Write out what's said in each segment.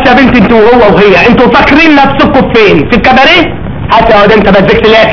بس يا بنت انت وهو وهي انتوا فاكرين نفسكم فين في الكباريه هات يا واد انت مزجت لك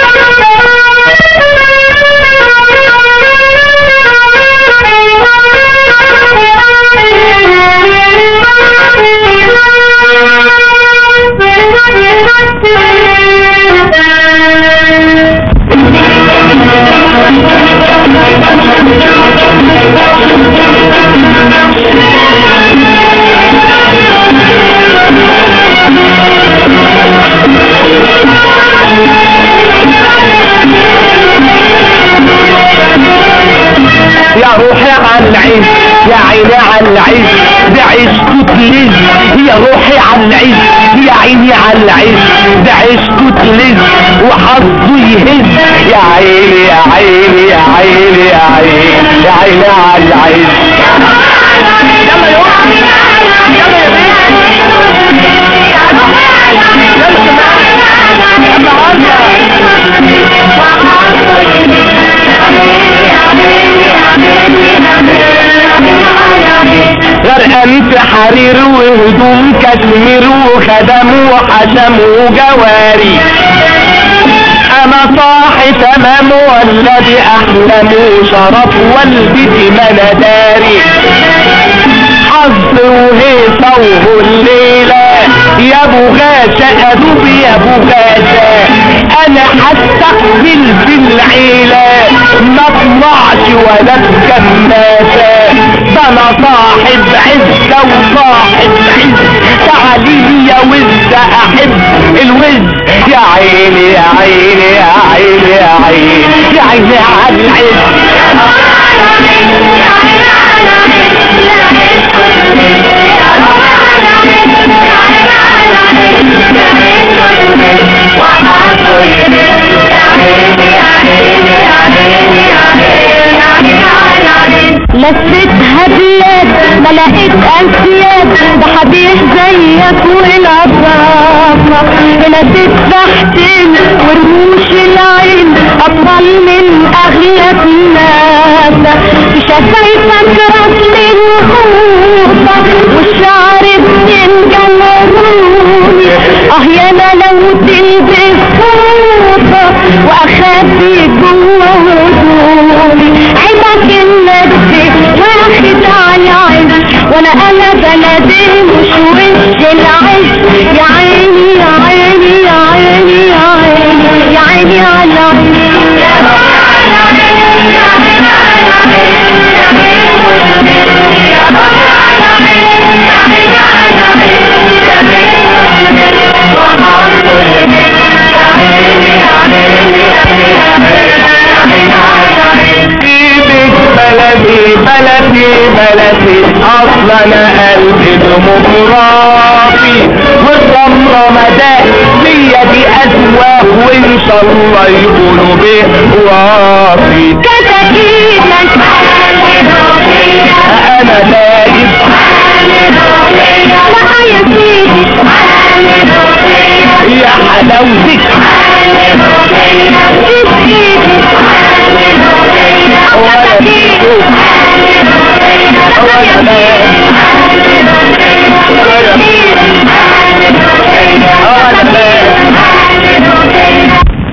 يا روحي على العز يا عيني على العز ده عشت تلز يا روحي على العز يا عيني على العز ده عشت تلز وحظه يهز يا عيني يا عيني يا عيني يا عيني يا عيني على العز يلا يا غرقان في حرير وهدوم كشمير وخدم وحشم وجواري انا صاحي تمام والذي احلم شرف والبيت ما أنا داري حظ وهيصة وهو الليلة يا ابو غاشا ادوب يا ابو غاشا انا هستقبل في العيلة ما اطلعش ولا بكماشة ده انا صاحب عزة وصاحب عز تعالي يا وز احب الوز يا عيني يا عيني يا عيني يا عيني يا عيني على العز لفتها بلاد ما لقيت انسياد ده حبيب زيك والعطافة هنا تتبحتل ورموش العين اطول من اغلى الناس في شفايفك رسم الخوطة والشعر بتنجلوني اه يا انا لو تلبس فوطة واخبي جوه هدومي عيبك انك واخد على عز وانا انا بلدي مش وش العز يا عيني يا عيني يا عيني يا عيني يا عيني على ايدك بلدي بلدي بلدي اصلا انا قلبي ديمقراطي والضمة مدى ليا دي اذواق وان شاء الله يقولوا به واطي